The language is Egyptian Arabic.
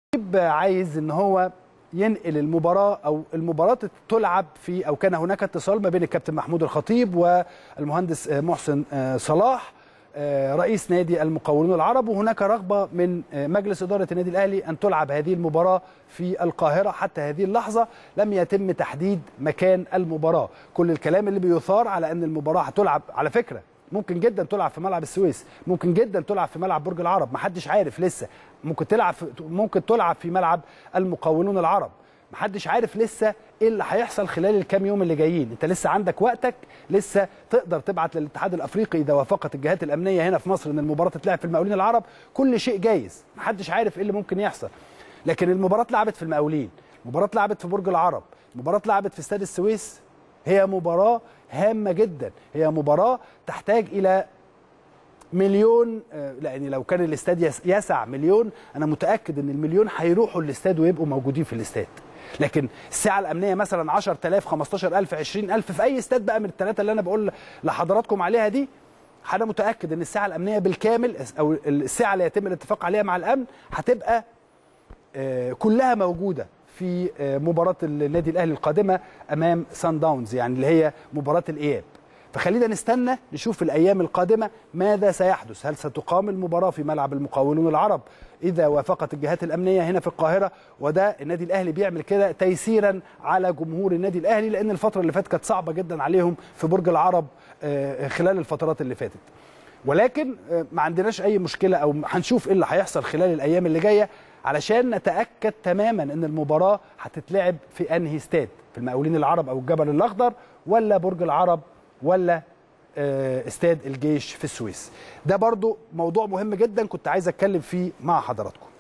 عايز ان هو ينقل المباراه او المباراه تلعب في او كان هناك اتصال ما بين الكابتن محمود الخطيب والمهندس محسن صلاح رئيس نادي المقاولون العرب وهناك رغبه من مجلس اداره النادي الاهلي ان تلعب هذه المباراه في القاهره حتى هذه اللحظه لم يتم تحديد مكان المباراه كل الكلام اللي بيثار على ان المباراه هتلعب على فكره ممكن جدا تلعب في ملعب السويس ممكن جدا تلعب في ملعب برج العرب محدش عارف لسه ممكن تلعب في ممكن تلعب في ملعب المقاولون العرب محدش عارف لسه ايه اللي هيحصل خلال الكام يوم اللي جايين انت لسه عندك وقتك لسه تقدر تبعت للاتحاد الافريقي اذا وافقت الجهات الامنيه هنا في مصر ان المباراه تتلعب في المقاولين العرب كل شيء جايز محدش عارف ايه اللي ممكن يحصل لكن المباراه اتلعبت في المقاولين المباراه اتلعبت في برج العرب المباراه اتلعبت في استاد السويس هي مباراه هامه جدا هي مباراه تحتاج الى مليون يعني لو كان الاستاد يسع مليون انا متاكد ان المليون هيروحوا الاستاد ويبقوا موجودين في الاستاد لكن الساعه الامنيه مثلا 10000 15000 20000 في اي استاد بقى من الثلاثه اللي انا بقول لحضراتكم عليها دي انا متاكد ان الساعه الامنيه بالكامل او الساعه اللي يتم الاتفاق عليها مع الامن هتبقى كلها موجوده في مباراه النادي الاهلي القادمه امام سان داونز يعني اللي هي مباراه الاياب فخلينا نستنى نشوف الايام القادمه ماذا سيحدث هل ستقام المباراه في ملعب المقاولون العرب اذا وافقت الجهات الامنيه هنا في القاهره وده النادي الاهلي بيعمل كده تيسيرا على جمهور النادي الاهلي لان الفتره اللي فاتت كانت صعبه جدا عليهم في برج العرب خلال الفترات اللي فاتت ولكن ما عندناش اي مشكله او هنشوف ايه اللي هيحصل خلال الايام اللي جايه علشان نتاكد تماما ان المباراه هتتلعب في انهي استاد في المقاولين العرب او الجبل الاخضر ولا برج العرب ولا استاد الجيش في السويس ده برضو موضوع مهم جدا كنت عايز اتكلم فيه مع حضراتكم